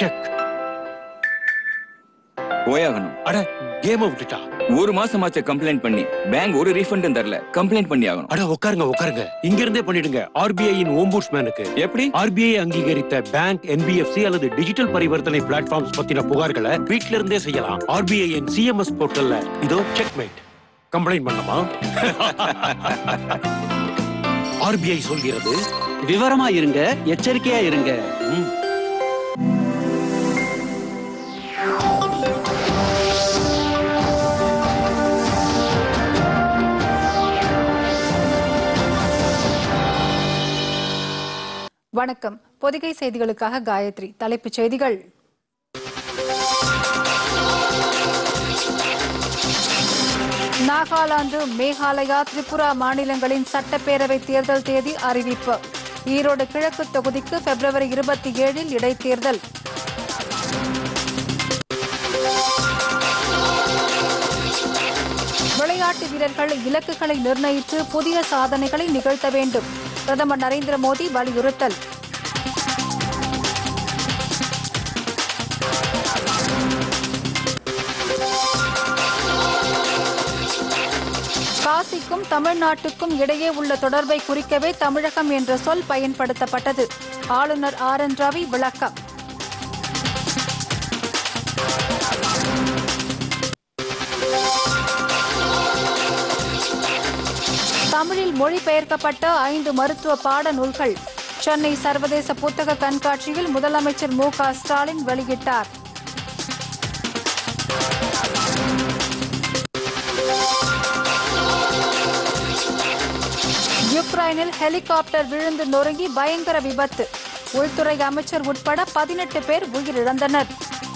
Check போயாகணும் அட கேம விட்டுட்டா ஒரு மாசமாச்ச கம்ப்ளைண்ட் பண்ணி பேங்க் ஒரு ரீஃபண்டும் தரல கம்ப்ளைண்ட் பண்ணி ஆகணும் அட உட்காருங்க உட்காருங்க இங்க இருந்தே பண்ணிடுங்க ஆர்பிஐயின் ஓம்புட்ஸ்மேனுக்கு எப்படி ஆர்பிஐ அங்கீகரித்த பேங்க் என்பிஎஃப்சி அல்லது டிஜிட்டல் பரிவர்த்தனை பிளாட்ஃபார்ம்ஸ் பத்தின புகார்களை வீட்ல இருந்தே செய்யலாம் ஆர்பிஐயின் சிஎம்எஸ் போர்ட்டல்ல இதோ செக்மேட் கம்ப்ளைண்ட் பண்ணலாமா ஆர்பிஐ சொல்கிறது விவரமா இருங்க எச்சரிக்கையா இருங்க ம், வணக்கம் பொதிகை செய்திகளுக்காக காயத்ரி தலைப்புச் செய்திகள் நாகாலாந்து மேகாலயா திரிபுரா மாநிலங்களின் சட்டப்பேரவை தேர்தல் தேதி அறிவிப்பு ஈரோடு கிழக்கு தொகுதிக்கு பிப்ரவரி இருபத்தி ஏழில் இடைத்தேர்தல் விளையாட்டு வீரர்கள் இலக்குகளை நிர்ணயித்து புதிய சாதனைகளை நிகழ்த்த வேண்டும் பிரதமர் நரேந்திர மோடி வலியுறுத்தல் காசிக்கும் தமிழ்நாட்டுக்கும் இடையே உள்ள தொடர்பை குறிக்கவே தமிழகம் என்ற சொல் பயன்படுத்தப்பட்டது ஆளுநர் ஆர் என் ரவி விளக்கம் தமிழில் மொழிபெயர்க்கப்பட்ட ஐந்து மருத்துவ பாட நூல்கள் சென்னை சர்வதேச புத்தக கண்காட்சியில் முதலமைச்சர் மு க ஸ்டாலின் வெளியிட்டார் யுக்ரைனில் ஹெலிகாப்டர் விழுந்து நொறுங்கி பயங்கர விபத்து உள்துறை அமைச்சர் உட்பட பதினெட்டு பேர் உயிரிழந்தனர்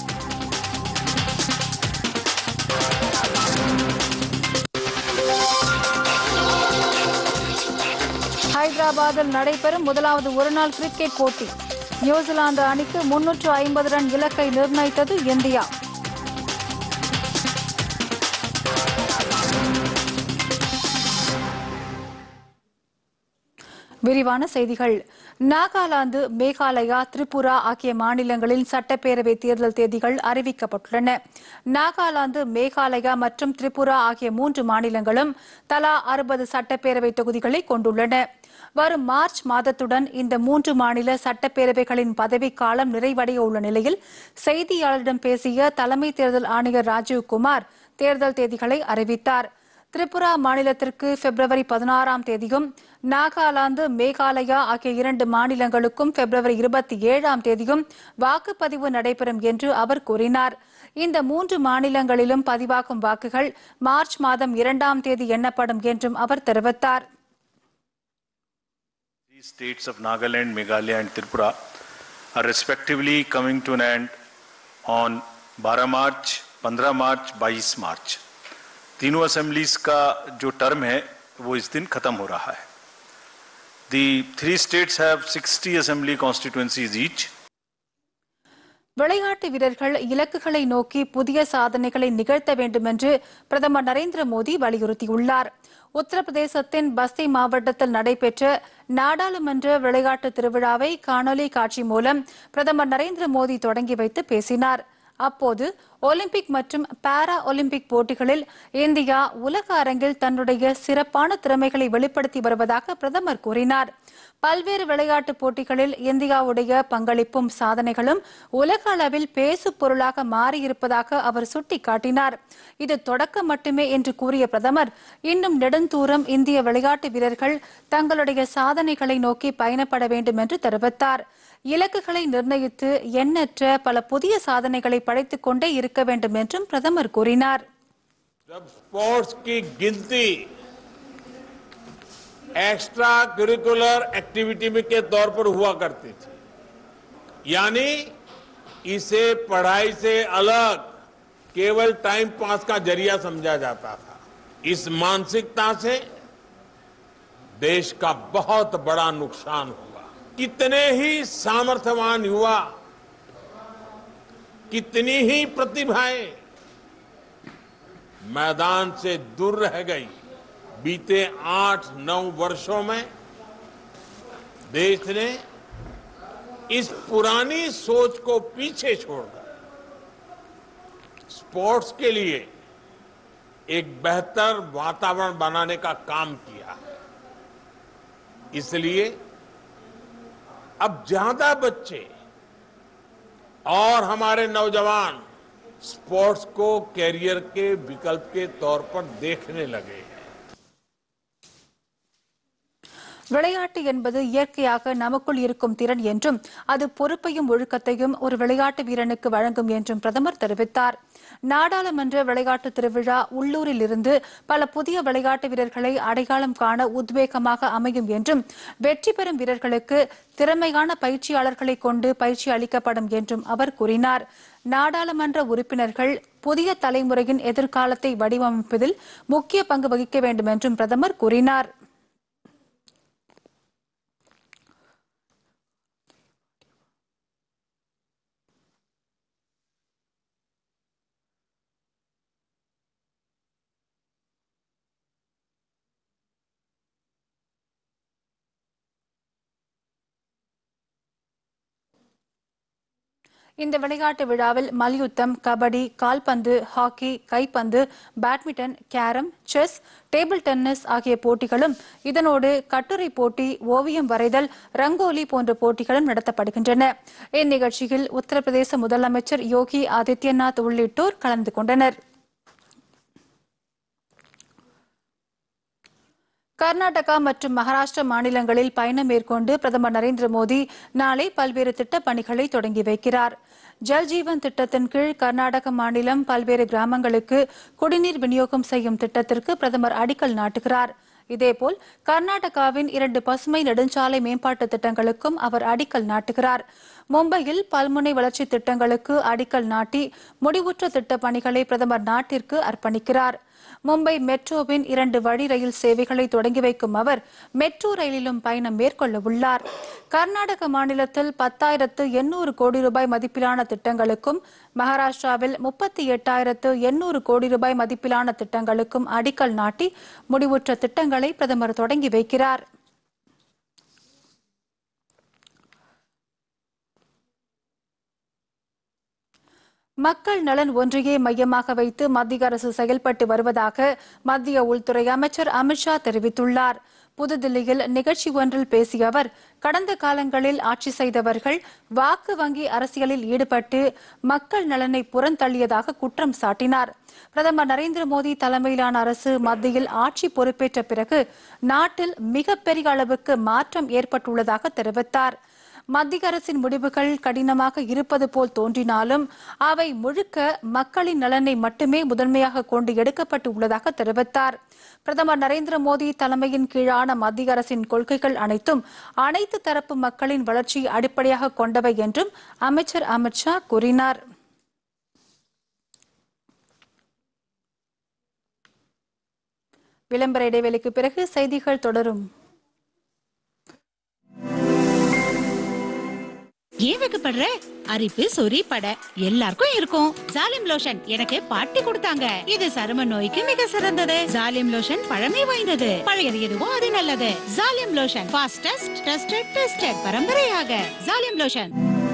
ஹைதராபாத்தில் நடைபெறும் முதலாவது ஒருநாள் கிரிக்கெட் போட்டி நியூசிலாந்து அணிக்கு முன்னூற்று ஐம்பது ரன் இலக்கை நிர்ணயித்தது இந்தியா விரிவான செய்திகள் நாகாலாந்து மேகாலயா திரிபுரா ஆகிய மாநிலங்களின் சட்டப்பேரவை தேர்தல் தேதிகள் அறிவிக்கப்பட்டுள்ளன நாகாலாந்து மேகாலயா மற்றும் திரிபுரா ஆகிய மூன்று மாநிலங்களும் தலா அறுபது சட்டப்பேரவை தொகுதிகளை கொண்டுள்ளன வரும் மார்ச் மாதத்துடன் இந்த மூன்று மாநில சட்டப்பேரவைகளின் பதவிக்காலம் நிறைவடைய உள்ள நிலையில் செய்தியாளரிடம் பேசிய தலைமை தேர்தல் ஆணையர் ராஜீவ் குமார் தேர்தல் தேதிகளை அறிவித்தார் திரிபுரா மாநிலத்திற்கு பிப்ரவரி பதினாறாம் தேதியும் நாகாலாந்து மேகாலயா ஆகிய இரண்டு மாநிலங்களுக்கும் பிப்ரவரி இருபத்தி ஏழாம் தேதியும் வாக்குப்பதிவு நடைபெறும் என்று அவர் கூறினார் இந்த மூன்று மாநிலங்களிலும் பதிவாகும் வாக்குகள் மார்ச் மாதம் இரண்டாம் தேதி எண்ணப்படும் என்றும் அவர் தெரிவித்தார் These states of Nagaland, Meghalaya and Tripura are respectively coming to an end on 12 मार्च 15 मार्च 22 मार्च तीनों असेंबलीज का जो टर्म है वो इस दिन खत्म हो रहा है The three states have 60 assembly constituencies each. விளையாட்டு வீரர்கள் இலக்குகளை நோக்கி புதிய சாதனைகளை நிகழ்த்த வேண்டும் என்று பிரதமர் நரேந்திர மோடி வலியுறுத்தியுள்ளார் உத்தரப்பிரதேசத்தின் பஸ்தி மாவட்டத்தில் நடைபெற்ற நாடாளுமன்ற விளையாட்டு திருவிழாவை காணொலி காட்சி மூலம் பிரதமர் நரேந்திர மோடி தொடங்கி வைத்து பேசினார் அப்போது ஒலிம்பிக் மற்றும் பாரா ஒலிம்பிக் போட்டிகளில் இந்தியா உலக அரங்கில் தன்னுடைய சிறப்பான திறமைகளை வெளிப்படுத்தி வருவதாக பிரதமர் கூறினார் பல்வேறு விளையாட்டுப் போட்டிகளில் இந்தியாவுடைய பங்களிப்பும் சாதனைகளும் உலக அளவில் பேசு பொருளாக மாறியிருப்பதாக அவர் சுட்டிக்காட்டினார் இது தொடக்கம் மட்டுமே என்று கூறிய பிரதமர் இன்னும் நெடுந்தூரம் இந்திய விளையாட்டு வீரர்கள் தங்களுடைய சாதனைகளை நோக்கி பயணப்பட வேண்டும் என்று தெரிவித்தார் இலக்குகளை நிர்ணயித்து எண்ணற்ற பல புதிய சாதனைகளை படைத்துக் கொண்டே இருக்க வேண்டும் என்றும் பிரதமர் கூறினார் जब स्पोर्ट्स की गिनती एक्स्ट्रा करिकुलर एक्टिविटी में के तौर पर हुआ करती थी यानी इसे पढ़ाई से अलग केवल टाइम पास का जरिया समझा जाता था इस मानसिकता से देश का बहुत बड़ा नुकसान हुआ कितने ही सामर्थ्यवान युवा कितनी ही प्रतिभाएं मैदान से दूर रह गई बीते आठ नौ वर्षों में देश ने इस पुरानी सोच को पीछे छोड़कर स्पोर्ट्स के लिए एक बेहतर वातावरण बनाने का काम किया है इसलिए अब ज्यादा बच्चे और हमारे नौजवान स्पोर्ट्स को कैरियर के विकल्प के तौर पर देखने लगे हैं விளையாட்டு என்பது இயற்கையாக நமக்குள் இருக்கும் திறன் என்றும் அது பொறுப்பையும் ஒழுக்கத்தையும் ஒரு விளையாட்டு வீரனுக்கு வழங்கும் என்றும் பிரதமர் தெரிவித்தார் நாடாளுமன்ற விளையாட்டு திருவிழா உள்ளூரில் இருந்து பல புதிய விளையாட்டு வீரர்களை அடையாளம் காண உத்வேகமாக அமையும் என்றும் வெற்றி பெறும் வீரர்களுக்கு திறமையான பயிற்சியாளர்களை கொண்டு பயிற்சி அளிக்கப்படும் என்றும் அவர் கூறினார் நாடாளுமன்ற உறுப்பினர்கள் புதிய தலைமுறையின் எதிர்காலத்தை வடிவமைப்பதில் முக்கிய பங்கு வகிக்க வேண்டும் என்றும் பிரதமர் கூறினார் இந்த விளையாட்டு விழாவில் மல்யுத்தம் கபடி கால்பந்து ஹாக்கி கைப்பந்து badminton carrom chess table tennis ஆகிய போட்டிகளும் இதனோடு கட்டுரை போட்டி ஓவியம் வரைதல் ரங்கோலி போன்ற போட்டிகளும் நடத்தப்படுகின்றன இந்நிகழ்ச்சியில் உத்தரப்பிரதேச முதலமைச்சர் யோகி ஆதித்யநாத் உள்ளிட்டோர் கலந்து கொண்டனர் கர்நாடகா மற்றும் மகாராஷ்டிரா மாநிலங்களில் பயணம் மேற்கொண்டு பிரதமர் நரேந்திர மோடி நாளை பல்வேறு திட்டப் பணிகளை தொடங்கி வைக்கிறார் ஜல் ஜீவன் திட்டத்தின் கீழ் கர்நாடக மாநிலம் பல்வேறு கிராமங்களுக்கு குடிநீர் விநியோகம் செய்யும் திட்டத்திற்கு பிரதமர் அடிக்கல் நாட்டுகிறார் இதேபோல் கர்நாடகாவின் இரண்டு பசுமை நெடுஞ்சாலை மேம்பாட்டு திட்டங்களுக்கும் அவர் அடிக்கல் நாட்டுகிறார் மும்பையில் பல்முனை வளர்ச்சி திட்டங்களுக்கு அடிக்கல் நாட்டி முடிவுற்ற திட்டப் பணிகளை பிரதமர் நாட்டிற்கு அர்ப்பணிக்கிறார் மும்பை மெட்ரோவின் இரண்டு வழி ரயில் சேவைகளை தொடங்கி வைக்கும் அவர் மெட்ரோ ரயிலிலும் பயணம் மேற்கொள்ள உள்ளார் கர்நாடக மாநிலத்தில் பத்தாயிரத்து எண்ணூறு கோடி ரூபாய் மதிப்பிலான திட்டங்களுக்கும் மகாராஷ்டிராவில் முப்பத்தி எட்டாயிரத்து எண்ணூறு கோடி ரூபாய் மதிப்பிலான திட்டங்களுக்கும் அடிக்கல் நாட்டி முடிவுற்ற திட்டங்களை பிரதமர் தொடங்கி வைக்கிறார் மக்கள் நலன் ஒன்றையே மையமாக வைத்து மத்திய அரசு செயல்பட்டு வருவதாக மத்திய உள்துறை அமைச்சர் அமித்ஷா தெரிவித்துள்ளார் புதுதில்லியில் நிகழ்ச்சி ஒன்றில் பேசிய அவர் கடந்த காலங்களில் ஆட்சி செய்தவர்கள் வாக்கு வங்கி அரசியலில் ஈடுபட்டு மக்கள் நலனை புறந்தள்ளியதாக குற்றம் சாட்டினார் பிரதமர் நரேந்திர மோடி தலைமையிலான அரசு மத்தியில் ஆட்சி பொறுப்பேற்ற பிறகு நாட்டில் மிகப்பெரிய அளவுக்கு மாற்றம் ஏற்பட்டுள்ளதாக தெரிவித்தார் மத்திய அரசின் முடிவுகள் கடினமாக இருப்பது போல் தோன்றினாலும் அவை முழுக்க மக்களின் நலனை மட்டுமே முதன்மையாக கொண்டு எடுக்கப்பட்டு உள்ளதாக தெரிவித்தார் பிரதமர் நரேந்திர மோடி தலைமையின் கீழான மத்திய அரசின் கொள்கைகள் அனைத்தும் அனைத்து தரப்பு மக்களின் வளர்ச்சியை அடிப்படையாக கொண்டவை என்றும் அமைச்சர் அமித்ஷா கூறினார் விளம்பர இடைவெளிக்கு பிறகு செய்திகள் தொடரும் ஏன் வைக்கப்படுற அரிப்பு சொறி பட எல்லாருக்கும் இருக்கும் ஜாலிம் லோஷன் எனக்கு பாட்டி கொடுத்தாங்க இது சரும நோய்க்கு மிக சிறந்தது ஜாலிம் லோஷன் பழமை வாய்ந்தது பழையது எதுவோ அது நல்லது Zalim lotion fastest trusted tested பரம்பரையாக ஜாலிம் லோஷன்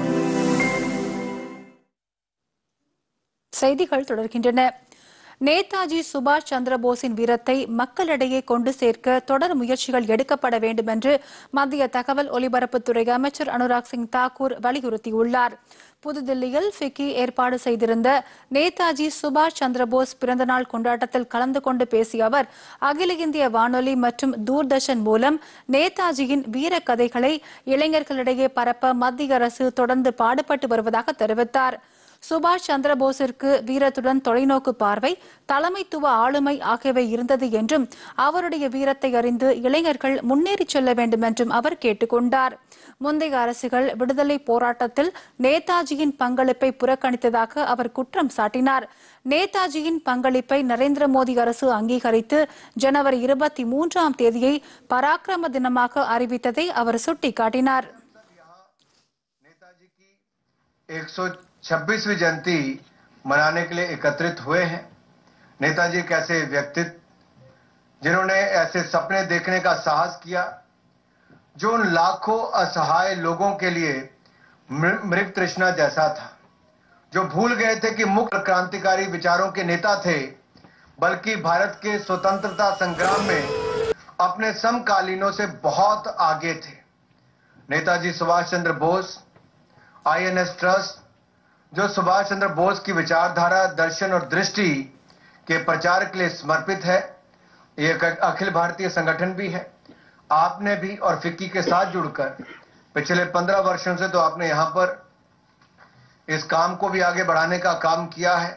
செய்திகள் தொடர்கின்றன நேதாஜி சுபாஷ் சந்திரபோஸின் வீரத்தை மக்களிடையே கொண்டு சேர்க்க தொடர் முயற்சிகள் எடுக்கப்பட வேண்டும் என்று மத்திய தகவல் ஒலிபரப்புத்துறை அமைச்சர் அனுராக் சிங் தாக்கூர் வலியுறுத்தியுள்ளார் புதுதில்லியில் ஃபிக்கி ஏற்பாடு செய்திருந்த நேதாஜி சுபாஷ் சந்திரபோஸ் பிறந்தநாள் கொண்டாட்டத்தில் கலந்து கொண்டு பேசிய அவர் அகில இந்திய வானொலி மற்றும் தூர்தர்ஷன் மூலம் நேதாஜியின் வீர கதைகளை இளைஞர்களிடையே பரப்ப மத்திய அரசு தொடர்ந்து பாடுபட்டு வருவதாக தெரிவித்தார் சுபாஷ் சந்திரபோஸிற்கு வீரத்துடன் தொலைநோக்கு பார்வை தலைமைத்துவ ஆளுமை ஆகியவை இருந்தது என்றும் அவருடைய வீரத்தை அறிந்து இளைஞர்கள் முன்னேறிச் செல்ல வேண்டும் என்றும் அவர் கேட்டுக்கொண்டார் முந்தைய அரசுகள் விடுதலை போராட்டத்தில் நேதாஜியின் பங்களிப்பை புறக்கணித்ததாக அவர் குற்றம் சாட்டினார் நேதாஜியின் பங்களிப்பை நரேந்திர மோடி அரசு அங்கீகரித்து ஜனவரி இருபத்தி மூன்றாம் தேதியை பராக்கிரம தினமாக அறிவித்ததை அவர் சுட்டிக்காட்டினார் नेताजी की 126वीं जयंती मनाने के लिए एकत्रित हुए हैं नेताजी एक ऐसे व्यक्तित्व जिन्होंने ऐसे सपने देखने का साहस किया जो उन लाखों असहाय लोगों के लिए मृ- मृग तृष्णा जैसा था जो भूल गए थे कि मुख्य क्रांतिकारी विचारों के नेता थे बल्कि भारत के स्वतंत्रता संग्राम में अपने समकालीनों से बहुत आगे थे नेताजी सुभाष चंद्र बोस आईएनएस ट्रस्ट जो सुभाष चंद्र बोस की विचारधारा दर्शन और दृष्टि के प्रचार के लिए समर्पित है ये एक अखिल भारतीय संगठन भी है आपने भी और फिक्की के साथ जुड़कर पिछले पंद्रह वर्षों से तो आपने यहाँ पर इस काम को भी आगे बढ़ाने का काम किया है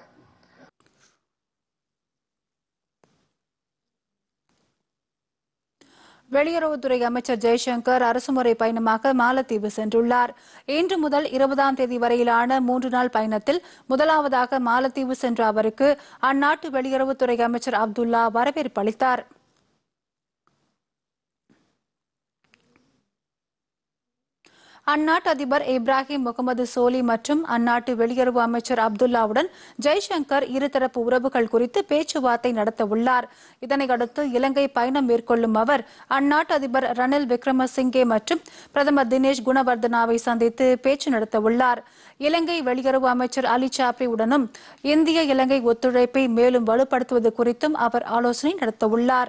வெளியுறவுத்துறை அமைச்சர் ஜெய்சங்கர் அரசுமுறை பயணமாக மாலத்தீவு சென்றுள்ளார் இன்று முதல் இருபதாம் தேதி வரையிலான மூன்று நாள் பயணத்தில் முதலாவதாக மாலத்தீவு சென்ற அவருக்கு அந்நாட்டு வெளியுறவுத்துறை அமைச்சர் அப்துல்லா வரவேற்பு அளித்தார் அந்நாட்டு அதிபர் இப்ராஹிம் முகமது சோலி மற்றும் அந்நாட்டு வெளியுறவு அமைச்சர் அப்துல்லாவுடன் ஜெய்சங்கர் இருதரப்பு உறவுகள் குறித்து பேச்சுவார்த்தை நடத்த உள்ளார் இதனையடுத்து இலங்கை பயணம் மேற்கொள்ளும் அவர் அந்நாட்டு அதிபர் ரணில் விக்ரமசிங்கே மற்றும் பிரதமர் தினேஷ் குணவர்தனாவை சந்தித்து பேச்சு நடத்த உள்ளார் இலங்கை வெளியுறவு அமைச்சர் அலி சாப்ரி உடனும் இந்திய இலங்கை ஒத்துழைப்பை மேலும் வலுப்படுத்துவது குறித்தும் அவர் ஆலோசனை நடத்த உள்ளார்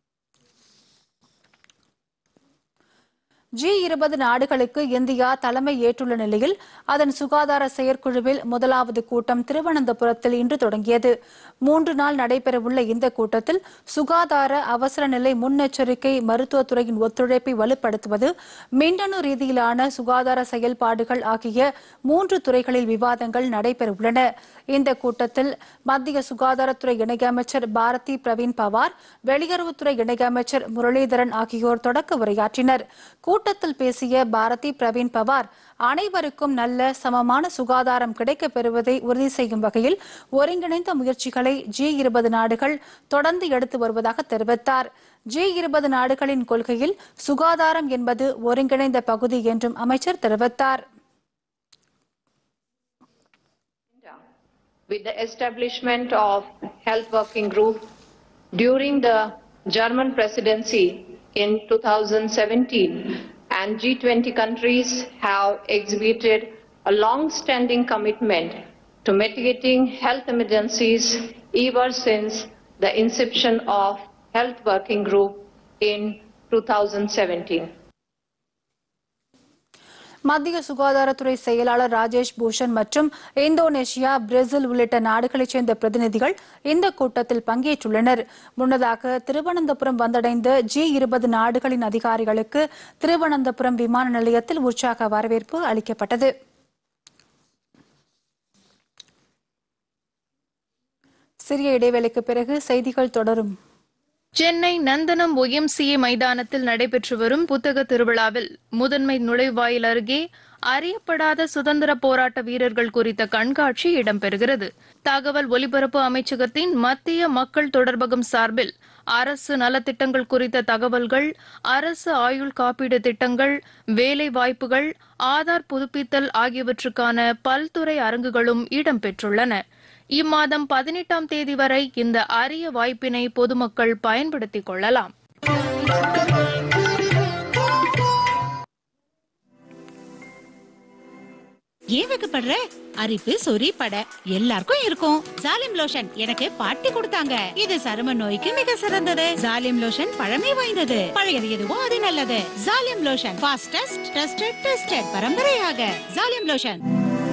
ஜி இருபது நாடுகளுக்கு இந்தியா தலைமை ஏற்றுள்ள நிலையில் அதன் சுகாதார செயற்குழுவில் முதலாவது கூட்டம் திருவனந்தபுரத்தில் இன்று தொடங்கியது மூன்று நாள் நடைபெறவுள்ள இந்த கூட்டத்தில் சுகாதார அவசர நிலை முன்னெச்சரிக்கை மருத்துவத்துறையின் ஒத்துழைப்பை வலுப்படுத்துவது மின்னணு ரீதியிலான சுகாதார செயல்பாடுகள் ஆகிய மூன்று துறைகளில் விவாதங்கள் நடைபெறவுள்ளன இந்த கூட்டத்தில் மத்திய சுகாதாரத்துறை இணையமைச்சர் பாரதி பிரவீன் பவார் வெளியுறவுத்துறை இணையமைச்சர் முரளிதரன் ஆகியோர் தொடக்க உரையாற்றினர் கூட்டத்தில் பேசிய பாரதி பிரவீன் பவார் அனைவருக்கும் நல்ல சமமான சுகாதாரம் கிடைக்கப் பெறுவதை உறுதி செய்யும் வகையில் ஒருங்கிணைந்த முயற்சிகளை ஜி இருபது நாடுகள் தொடர்ந்து எடுத்து வருவதாக தெரிவித்தார் ஜி இருபது நாடுகளின் கொள்கையில் சுகாதாரம் என்பது ஒருங்கிணைந்த பகுதி என்றும் அமைச்சர் தெரிவித்தார் with the establishment of health working group during the German presidency in 2017 and G20 countries have exhibited a long-standing commitment to mitigating health emergencies ever since the inception of health working group in 2017. மத்திய சுகாதாரத்துறை செயலாளர் ராஜேஷ் பூஷன் மற்றும் Indonesia Brazil உள்ளிட்ட நாடுகளைச் சேர்ந்த பிரதிநிதிகள் இந்த கூட்டத்தில் பங்கேற்றுள்ளனர் முன்னதாக திருவனந்தபுரம் வந்தடைந்த ஜி இருபது நாடுகளின் அதிகாரிகளுக்கு திருவனந்தபுரம் விமான நிலையத்தில் உற்சாக வரவேற்பு அளிக்கப்பட்டது சிறிய இடைவேளைக்கு பிறகு செய்திகள் தொடரும் சென்னை நந்தனம் ஒய்எம்சிஏ மைதானத்தில் நடைபெற்று வரும் புத்தக திருவிழாவில் முதன்மை நுழைவாயில் அருகே அறியப்படாத சுதந்திர போராட்ட வீரர்கள் குறித்த கண்காட்சி இடம்பெறுகிறது தகவல் ஒலிபரப்பு அமைச்சகத்தின் மத்திய மக்கள் தொடர்பகம் சார்பில் அரசு நலத்திட்டங்கள் குறித்த தகவல்கள் அரசு ஆயுள் காப்பீடு திட்டங்கள் வேலை வாய்ப்புகள் ஆதார் புதுப்பித்தல் ஆகியவற்றுக்கான பல்துறை அரங்குகளும் இடம்பெற்றுள்ளன இம்மாதம் பதினெட்டாம் தேதி வரை இந்த அரிய வாய்ப்பினை பொதுமக்கள் பயன்படுத்திக் கொள்ளலாம் ஏன் வைக்கப்படுற அரிப்பு சொறி பட எல்லாருக்கும் இருக்கும் ஜாலிம் லோஷன் எனக்கு பாட்டி கொடுத்தாங்க இது சரும நோய்க்கு மிக சிறந்தது ஜாலிம் லோஷன் பழமை வாய்ந்தது பழையது எதுவோ அது நல்லது Zalim lotion fastest trusted tested பரம்பரையாக ஜாலிம் லோஷன்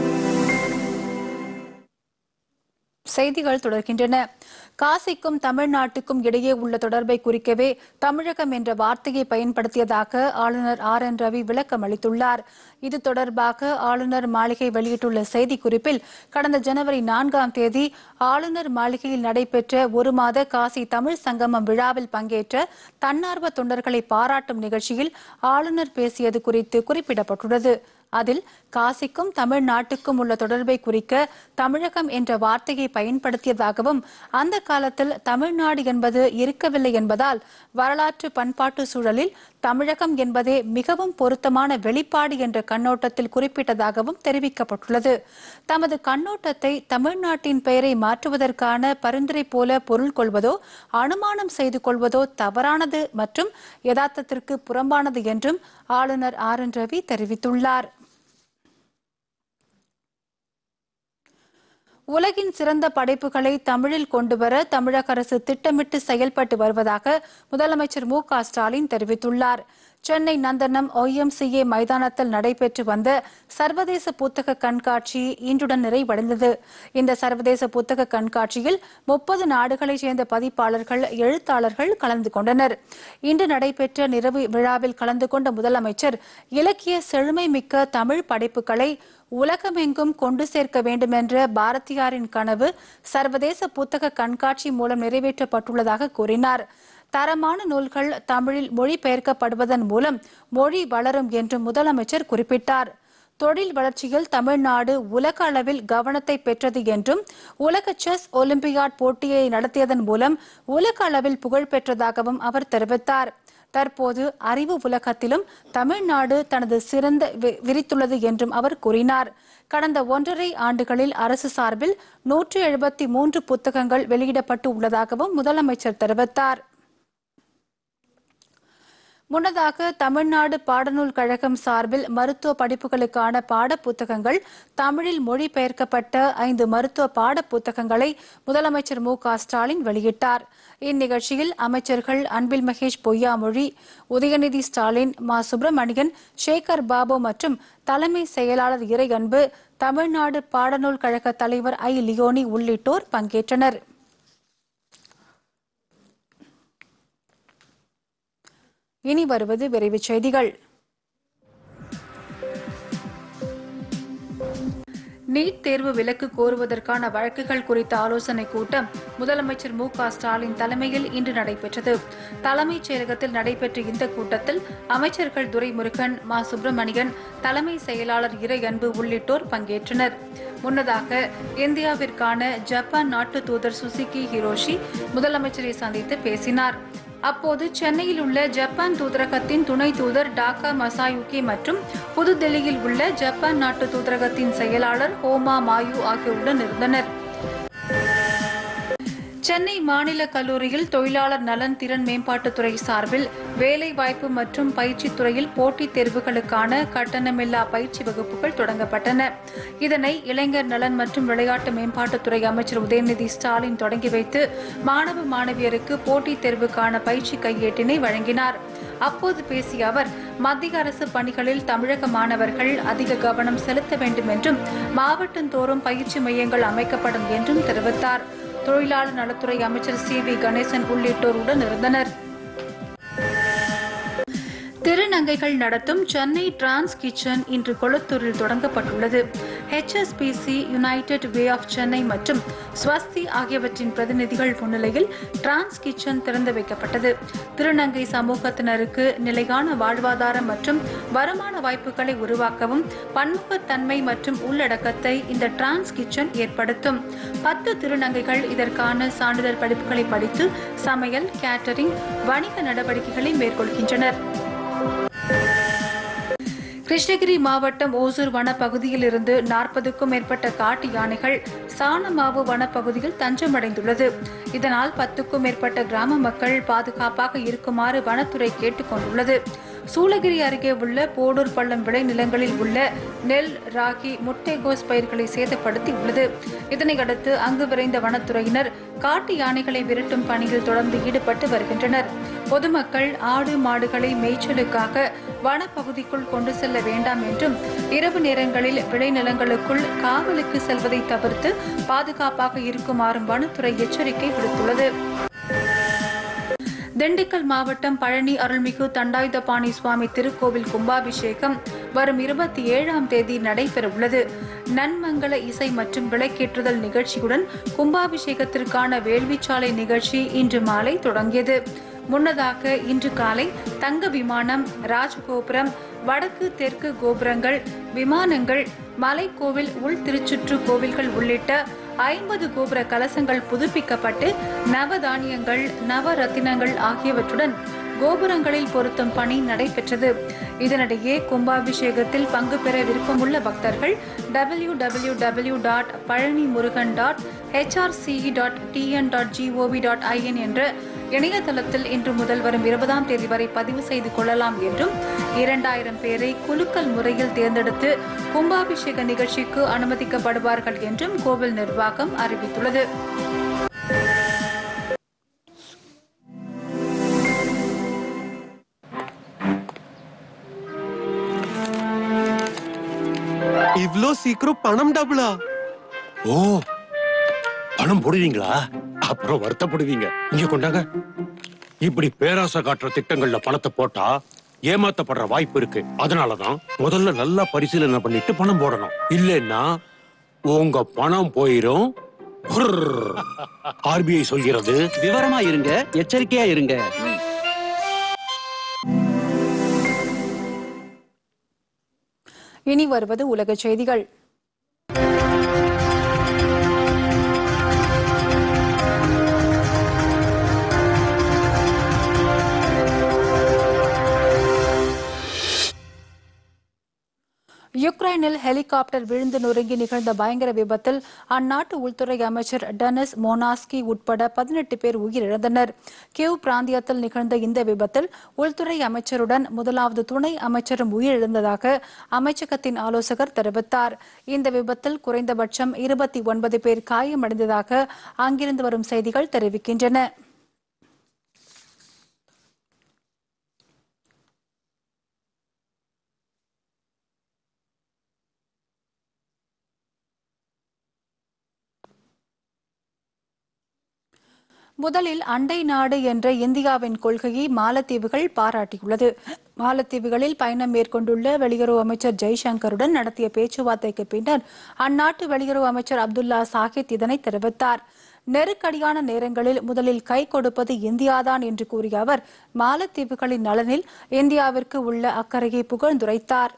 செய்திகள் தொடர்கின்றன காசிக்கும் தமிழ்நாட்டுக்கும் இடையே உள்ள தொடர்பை குறிக்கவே தமிழகம் என்ற வார்த்தையை பயன்படுத்தியதாக ஆளுநர் ஆர் என் ரவி விளக்கம் அளித்துள்ளார் இது தொடர்பாக ஆளுநர் மாளிகை வெளியிட்டுள்ள செய்திக்குறிப்பில் கடந்த ஜனவரி நான்காம் தேதி ஆளுநர் மாளிகையில் நடைபெற்ற ஒரு மாத காசி தமிழ் சங்கமம் விழாவில் பங்கேற்ற தன்னார்வ தொண்டர்களை பாராட்டும் நிகழ்ச்சியில் ஆளுநர் பேசியது குறித்து குறிப்பிடப்பட்டுள்ளது அதில் காசிக்கும் தமிழ்நாட்டுக்கும் உள்ள தொடர்பை குறிக்க தமிழகம் என்ற வார்த்தையை பயன்படுத்தியதாகவும் அந்த காலத்தில் தமிழ்நாடு என்பது இருக்கவில்லை என்பதால் வரலாற்று பண்பாட்டு சூழலில் தமிழகம் என்பதே மிகவும் பொருத்தமான வெளிப்பாடு என்ற கண்ணோட்டத்தில் குறிப்பிட்டதாகவும் தெரிவிக்கப்பட்டுள்ளது தமது கண்ணோட்டத்தை தமிழ்நாட்டின் பெயரை மாற்றுவதற்கான பரிந்துரை போல பொருள் கொள்வதோ அனுமானம் செய்து கொள்வதோ தவறானது மற்றும் யதார்த்தத்திற்கு புறம்பானது என்றும் ஆளுநர் ஆர் என் ரவி தெரிவித்துள்ளார் உலகின் சிறந்த படைப்புகளை தமிழில் கொண்டுவர தமிழக அரசு திட்டமிட்டு செயல்பட்டு வருவதாக முதலமைச்சர் மு க ஸ்டாலின் தெரிவித்துள்ளார் சென்னை நந்தனம் ஒய்எம்சிஏ மைதானத்தில் நடைபெற்று வந்த சர்வதேச புத்தக கண்காட்சி இன்றுடன் நிறைவடைந்தது இந்த சர்வதேச புத்தக கண்காட்சியில் முப்பது நாடுகளைச் சேர்ந்த பதிப்பாளர்கள் எழுத்தாளர்கள் கலந்து கொண்டனர் இன்று நடைபெற்ற நிறைவு விழாவில் கலந்து கொண்ட முதலமைச்சர் இலக்கிய செழுமை மிக்க தமிழ் படைப்புகளை உலகமெங்கும் கொண்டு சேர்க்க வேண்டுமென்ற பாரதியாரின் கனவு சர்வதேச புத்தக கண்காட்சி மூலம் நிறைவேற்றப்பட்டுள்ளதாக கூறினார் தரமான நூல்கள் தமிழில் மொழிபெயர்க்கப்படுவதன் மூலம் மொழி வளரும் என்று முதலமைச்சர் குறிப்பிட்டார் தொழில் வளர்ச்சியில் தமிழ்நாடு உலக அளவில் கவனத்தை பெற்றது என்றும் உலக செஸ் ஒலிம்பியாட் போட்டியை நடத்தியதன் மூலம் உலக அளவில் புகழ் பெற்றதாகவும் அவர் தெரிவித்தார் தற்போது அறிவு உலகத்திலும் தமிழ்நாடு தனது சிறந்த வி- விரித்துள்ளது என்றும் அவர் கூறினார் கடந்த ஒன்றரை ஆண்டுகளில் அரசு சார்பில் நூற்று எழுபத்தி மூன்று புத்தகங்கள் வெளியிடப்பட்டு உள்ளதாகவும் முதலமைச்சர் தெரிவித்தார் முன்னதாக தமிழ்நாடு பாடநூல் கழகம் சார்பில் மருத்துவ படிப்புகளுக்கான பாட புத்தகங்கள் தமிழில் மொழிபெயர்க்கப்பட்ட ஐந்து மருத்துவ பாட புத்தகங்களை முதலமைச்சர் மு க ஸ்டாலின் வெளியிட்டார் இந்நிகழ்ச்சியில் அமைச்சர்கள் அன்பில் மகேஷ் பொய்யாமொழி உதயநிதி ஸ்டாலின் மா சுப்பிரமணியன் சேகர் பாபு மற்றும் தலைமை செயலாளர் இறையன்பு தமிழ்நாடு பாடநூல் கழக தலைவர் ஐ லியோனி உள்ளிட்டோர் பங்கேற்றனர் இனி வருவது விரைவுச் செய்திகள் நீட் தேர்வு விலக்கு கோருவதற்கான வழக்குகள் குறித்த ஆலோசனைக் கூட்டம் முதலமைச்சர் மு க ஸ்டாலின் தலைமையில் இன்று நடைபெற்றது தலைமைச் செயலகத்தில் நடைபெற்ற இந்த கூட்டத்தில் அமைச்சர்கள் துரைமுருகன் மா சுப்பிரமணியன் தலைமை செயலாளர் இறை அன்பு உள்ளிட்டோர் பங்கேற்றனர் முன்னதாக இந்தியாவிற்கான ஜப்பான் நாட்டு தூதர் சுசுகி ஹிரோஷி முதலமைச்சரை சந்தித்து பேசினார் அப்போது சென்னையில் உள்ள ஜப்பான் தூதரகத்தின் துணை தூதர் டாக்கா மசாயுகி மற்றும் புதுதில்லியில் உள்ள ஜப்பான் நாட்டு தூதரகத்தின் செயலாளர் ஹோமா மாயு ஆகியோருடன் இருந்தனர் சென்னை மாநில கல்லூரியில் தொழிலாளர் நலன் திறன் மேம்பாட்டுத்துறை சார்பில் வேலைவாய்ப்பு மற்றும் பயிற்சித் துறையில் போட்டித் தேர்வுகளுக்கான கட்டணமில்லா பயிற்சி வகுப்புகள் தொடங்கப்பட்டன இதனை இளைஞர் நலன் மற்றும் விளையாட்டு மேம்பாட்டுத்துறை அமைச்சர் உதயநிதி ஸ்டாலின் தொடங்கி வைத்து மாணவ மாணவியருக்கு போட்டித் தேர்வுக்கான பயிற்சி கையேட்டினை வழங்கினார் அப்போது பேசிய அவர் மத்திய அரசு பணிகளில் தமிழக மாணவர்கள் அதிக கவனம் செலுத்த வேண்டும் என்றும் மாவட்டந்தோறும் பயிற்சி மையங்கள் அமைக்கப்படும் என்றும் தெரிவித்தார் தொழிலாளர் நலத்துறை அமைச்சர் சி வி கணேசன் உள்ளிட்டோர் உடன் இருந்தனர் திருநங்கைகள் நடத்தும் சென்னை டிரான்ஸ் கிச்சன் இன்று கொளத்தூரில் தொடங்கப்பட்டுள்ளது HSBC united way of Chennai மற்றும் ஸ்வஸ்தி ஆகியவற்றின் பிரதிநிதிகள் முன்னிலையில் டிரான்ஸ் கிச்சன் திறந்து வைக்கப்பட்டது திருநங்கை சமூகத்தினருக்கு நிலையான வாழ்வாதாரம் மற்றும் வருமான வாய்ப்புகளை உருவாக்கவும் பன்முகத்தன்மை மற்றும் உள்ளடக்கத்தை இந்த டிரான்ஸ் கிச்சன் ஏற்படுத்தும் பத்து திருநங்கைகள் இதற்கான சான்றிதழ் படிப்புகளை படித்து சமையல் கேட்டரிங் வணிக நடவடிக்கைகளை மேற்கொள்கின்றனர் கிருஷ்ணகிரி மாவட்டம் ஓசூர் வனப்பகுதியில் இருந்து நாற்பதுக்கும் மேற்பட்ட காட்டு யானைகள் சாணமாவு வனப்பகுதியில் தஞ்சமடைந்துள்ளது இதனால் பத்துக்கும் மேற்பட்ட கிராம மக்கள் பாதுகாப்பாக இருக்குமாறு வனத்துறை கேட்டுக் கொண்டுள்ளது சூளகிரி அருகே உள்ள போடூர் பள்ளம் விளைநிலங்களில் உள்ள நெல் ராகி முட்டைகோஸ் பயிர்களை சேதப்படுத்தி உள்ளது இதனையடுத்து அங்கு விரைந்த வனத்துறையினர் காட்டு யானைகளை விரட்டும் பணியில் தொடர்ந்து ஈடுபட்டு வருகின்றனர் பொதுமக்கள் ஆடு மாடுகளை மேய்ச்சலுக்காக வனப்பகுதிக்குள் கொண்டு செல்ல வேண்டாம் என்றும் இரவு நேரங்களில் விளைநிலங்களுக்குள் காவலுக்கு செல்வதை தவிர்த்து பாதுகாப்பாக இருக்குமாறும் வனத்துறை எச்சரிக்கை விடுத்துள்ளது திண்டுக்கல் மாவட்டம் பழனி அருள்மிகு தண்டாயுதபாணி சுவாமி திருக்கோவில் கும்பாபிஷேகம் வரும் இருபத்தி ஏழாம் தேதி நடைபெறவுள்ளது நன்மங்கல இசை மற்றும் விளக்கேற்றுதல் நிகழ்ச்சியுடன் கும்பாபிஷேகத்திற்கான வேள்விச்சாலை நிகழ்ச்சி இன்று மாலை தொடங்கியது முன்னதாக இன்று காலை தங்க விமானம் ராஜகோபுரம் வடக்கு தெற்கு கோபுரங்கள் விமானங்கள் மலைக்கோவில் உள் திருச்சுற்று கோவில்கள் உள்ளிட்ட ஐம்பது கோபுர கலசங்கள் புதுப்பிக்கப்பட்டு நவதானியங்கள் நவரத்தினங்கள் ஆகியவற்றுடன் கோபுரங்களில் பொருத்தும் பணி நடைபெற்றது இதனிடையே கும்பாபிஷேகத்தில் பங்கு பெற விருப்பமுள்ள பக்தர்கள் W W W dot Palani Murugan dot HRCE dot TN dot GOV dot IN என்ற இணையதளத்தில் இன்று முதல் வரும் இருபதாம் தேதி வரை பதிவு செய்து கொள்ளலாம் என்றும் இரண்டாயிரம் பேரை குலுக்கல் முறையில் தேர்ந்தெடுத்து கும்பாபிஷேக நிகழ்ச்சிக்கு அனுமதிக்கப்படுவார்கள் என்றும் கோவில் நிர்வாகம் அறிவித்துள்ளது இவ்ளோ சீக்கிரம் பணம் டபுளா ஓ பணம் போடுவீங்களா அப்புறம் வருத்தப்படுவீங்க இங்க கொண்டாங்க இப்படி பேராசை காட்டுற திட்டங்கள்ல பணத்தை போட்டா ஏமாத்தப்படுற வாய்ப்பு இருக்கு அதனாலதான் முதல்ல நல்லா பரிசீலனை பண்ணிட்டு பணம் போடணும் இல்லைன்னா உங்க பணம் போயிரும் ஆர்பிஐ சொல்கிறது விவரமா இருங்க எச்சரிக்கையா இருங்க இனி வருவது உலக செய்திகள் யுக்ரைனில் ஹெலிகாப்டர் விழுந்து நொறுங்கி நிகழ்ந்த பயங்கர விபத்தில் அந்நாட்டு உள்துறை அமைச்சர் டெனிஸ் மோனாஸ்கி உட்பட பதினெட்டு பேர் உயிரிழந்தனர் கிவ் பிராந்தியத்தில் நிகழ்ந்த இந்த விபத்தில் உள்துறை அமைச்சருடன் முதலாவது துணை அமைச்சரும் உயிரிழந்ததாக அமைச்சகத்தின் ஆலோசகர் தெரிவித்தார் இந்த விபத்தில் குறைந்தபட்சம் இருபத்தி ஒன்பது பேர் காயமடைந்ததாக அங்கிருந்து வரும் செய்திகள் தெரிவிக்கின்றன முதலில் அண்டை நாடு என்ற இந்தியாவின் கொள்கையை மாலத்தீவுகள் பாராட்டியுள்ளது மாலத்தீவுகளில் பயணம் மேற்கொண்டுள்ள வெளியுறவு அமைச்சர் ஜெய்சங்கருடன் நடத்திய பேச்சுவார்த்தைக்கு பின்னர் அந்நாட்டு வெளியுறவு அமைச்சர் அப்துல்லா சாஹித் இதனை தெரிவித்தார் நெருக்கடியான நேரங்களில் முதலில் கை கொடுப்பது இந்தியாதான் என்று கூறிய அவர் மாலத்தீவுகளின் நலனில் இந்தியாவிற்கு உள்ள அக்கறையை புகழ்ந்துரைத்தார்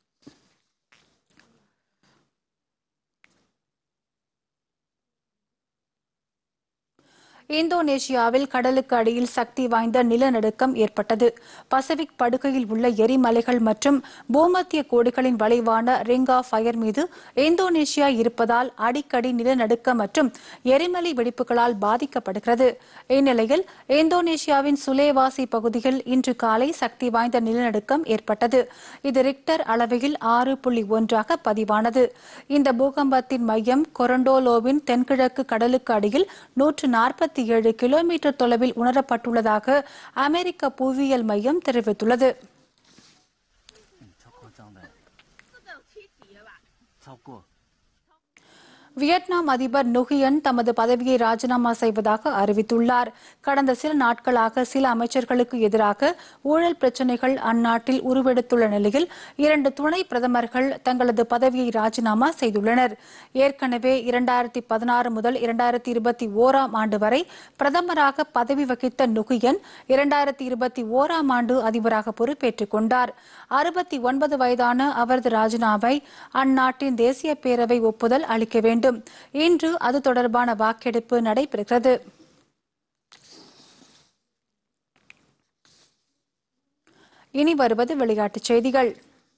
இந்தோனேஷியாவில் கடலுக்கு அடியில் சக்தி வாய்ந்த நிலநடுக்கம் ஏற்பட்டது பசிபிக் படுகையில் உள்ள எரிமலைகள் மற்றும் பூமத்திய கோடுகளின் வளைவான ரிங் ஆஃப் ஃபயர் மீது இந்தோனேஷியா இருப்பதால் அடிக்கடி நிலநடுக்கம் மற்றும் எரிமலை வெடிப்புகளால் பாதிக்கப்படுகிறது இந்நிலையில் இந்தோனேஷியாவின் சுலேவாசி பகுதியில் இன்று காலை சக்தி வாய்ந்த நிலநடுக்கம் ஏற்பட்டது இது ரிக்டர் அளவையில் ஆறு புள்ளி ஒன்றாக பதிவானது இந்த பூகம்பத்தின் மையம் கொரண்டோலோவின் தென்கிழக்கு கடலுக்கு அடியில் நூற்று நாற்பத்தி ஏழு கிலோமீட்டர் தொலைவில் உணரப்பட்டுள்ளதாக அமெரிக்க புவியியல் மையம் தெரிவித்துள்ளது வியட்நாம் அதிபர் நுகியன் தமது பதவியை ராஜினாமா செய்வதாக அறிவித்துள்ளார் கடந்த சில நாட்களாக சில அமைச்சர்களுக்கு எதிராக ஊழல் பிரச்சினைகள் அந்நாட்டில் உருவெடுத்துள்ள நிலையில் இரண்டு துணை பிரதமர்கள் தங்களது பதவியை ராஜினாமா செய்துள்ளனர் ஏற்கனவே இரண்டாயிரத்தி பதினாறு முதல் இரண்டாயிரத்தி இருபத்தி ஓராம் ஆண்டு வரை பிரதமராக பதவி வகித்த நுகியன் இரண்டாயிரத்தி இருபத்தி ஓராம் ஆண்டு அதிபராக பொறுப்பேற்றுக் கொண்டார் அறுபத்தி ஒன்பது வயதான அவரது ராஜினாமை அந்நாட்டின் தேசிய பேரவை ஒப்புதல் அளிக்க வேண்டும் இன்று அது தொடர்பான வாக்கெடுப்பு நடைபெறுகிறது இனி வருவது விளையாட்டுச் செய்திகள்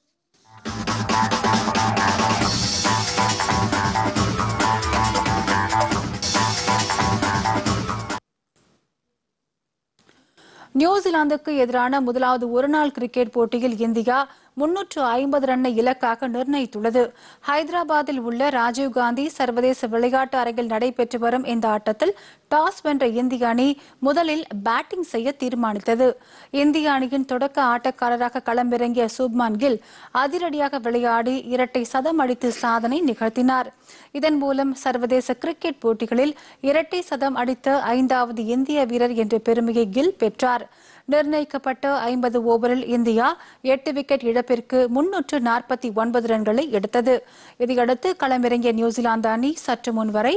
நியூசிலாந்துக்கு எதிரான முதலாவது ஒருநாள் கிரிக்கெட் போட்டியில் இந்தியா முன்னூற்று ஐம்பது ரன்னை இலக்காக நிர்ணயித்துள்ளது ஹைதராபாத்தில் உள்ள ராஜீவ்காந்தி சர்வதேச விளையாட்டு அரங்கில் நடைபெற்று வரும் இந்த ஆட்டத்தில் டாஸ் வென்ற இந்திய அணி முதலில் பேட்டிங் செய்ய தீர்மானித்தது இந்திய அணியின் தொடக்க ஆட்டக்காரராக களமிறங்கிய சுப்மான் கில் அதிரடியாக விளையாடி இரட்டை சதம் அடித்து சாதனை நிகழ்த்தினார் இதன் மூலம் சர்வதேச கிரிக்கெட் போட்டிகளில் இரட்டை சதம் அடித்த ஐந்தாவது இந்திய வீரர் என்ற பெருமையை கில் பெற்றார் நிர்ணயிக்கப்பட்ட ஐம்பது ஓவரில் இந்தியா எட்டு விக்கெட் இழப்பிற்கு முன்னூற்று நாற்பத்தி ஒன்பது ரன்களை எடுத்தது இதையடுத்து களமிறங்கிய நியூசிலாந்து அணி சற்று முன் வரை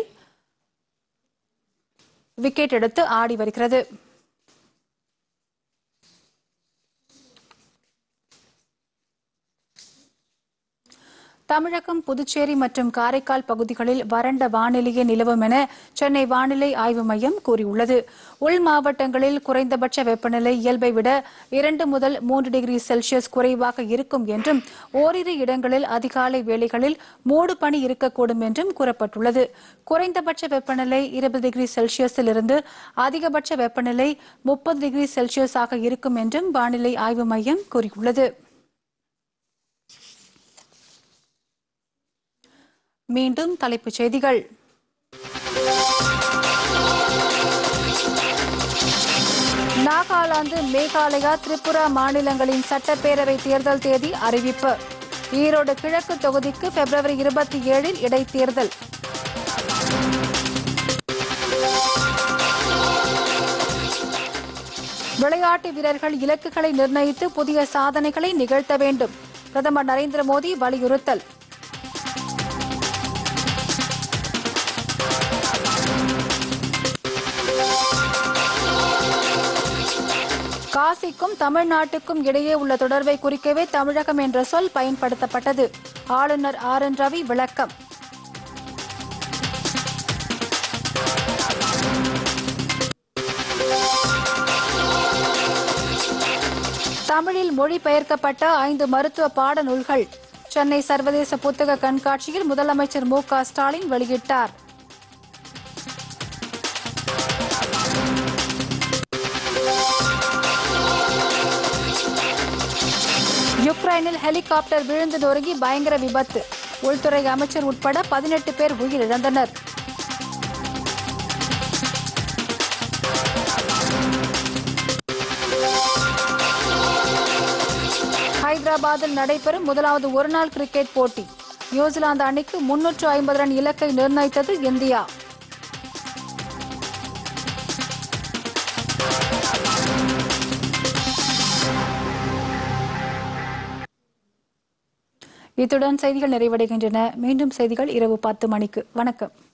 விக்கெட் எடுத்து ஆடி வருகிறது தமிழகம் புதுச்சேரி மற்றும் காரைக்கால் பகுதிகளில் வறண்ட வானிலையே நிலவும் என சென்னை வானிலை ஆய்வு மையம் கூறியுள்ளது உள் மாவட்டங்களில் குறைந்தபட்ச வெப்பநிலை இயல்பை விட இரண்டு முதல் மூன்று டிகிரி செல்சியஸ் குறைவாக இருக்கும் என்றும் ஓரிரு இடங்களில் அதிகாலை வேளைகளில் மூடு பனி இருக்கக்கூடும் என்றும் கூறப்பட்டுள்ளது குறைந்தபட்ச வெப்பநிலை இருபது டிகிரி செல்சியஸில் இருந்து அதிகபட்ச வெப்பநிலை முப்பது டிகிரி செல்சியஸாக இருக்கும் என்றும் வானிலை ஆய்வு மையம் கூறியுள்ளது மீண்டும் தலைப்புச் செய்திகள் நாகாலாந்து மேகாலயா திரிபுரா மாநிலங்களின் சட்டப்பேரவை தேர்தல் தேதி அறிவிப்பு ஈரோடு கிழக்கு தொகுதிக்கு பிப்ரவரி இருபத்தி ஏழில் இடைத்தேர்தல் விளையாட்டு வீரர்கள் இலக்குகளை நிர்ணயித்து புதிய சாதனைகளை நிகழ்த்த வேண்டும் பிரதமர் நரேந்திர மோடி வலியுறுத்தல் காசிக்கும் தமிழ்நாட்டுக்கும் இடையே உள்ள தொடர்பை குறிக்கவே தமிழகம் என்ற சொல் பயன்படுத்தப்பட்டது ஆளுநர் ஆர் என் ரவி விளக்கம் தமிழில் மொழிபெயர்க்கப்பட்ட ஐந்து மருத்துவ பாட நூல்கள் சென்னை சர்வதேச புத்தக கண்காட்சியில் முதலமைச்சர் மு க ஸ்டாலின் வெளியிட்டார் யுக்ரைனில் ஹெலிகாப்டர் விழுந்து நொறுங்கி பயங்கர விபத்து உள்துறை அமைச்சர் உட்பட பதினெட்டு பேர் உயிரிழந்தனர் ஹைதராபாத்தில் நடைபெறும் முதலாவது ஒருநாள் கிரிக்கெட் போட்டி நியூசிலாந்து அணிக்கு முன்னூற்று ஐம்பது ரன் இலக்கை நிர்ணயித்தது இந்தியா இத்துடன் செய்திகள் நிறைவடைகின்றன மீண்டும் செய்திகள் இரவு பத்து மணிக்கு வணக்கம்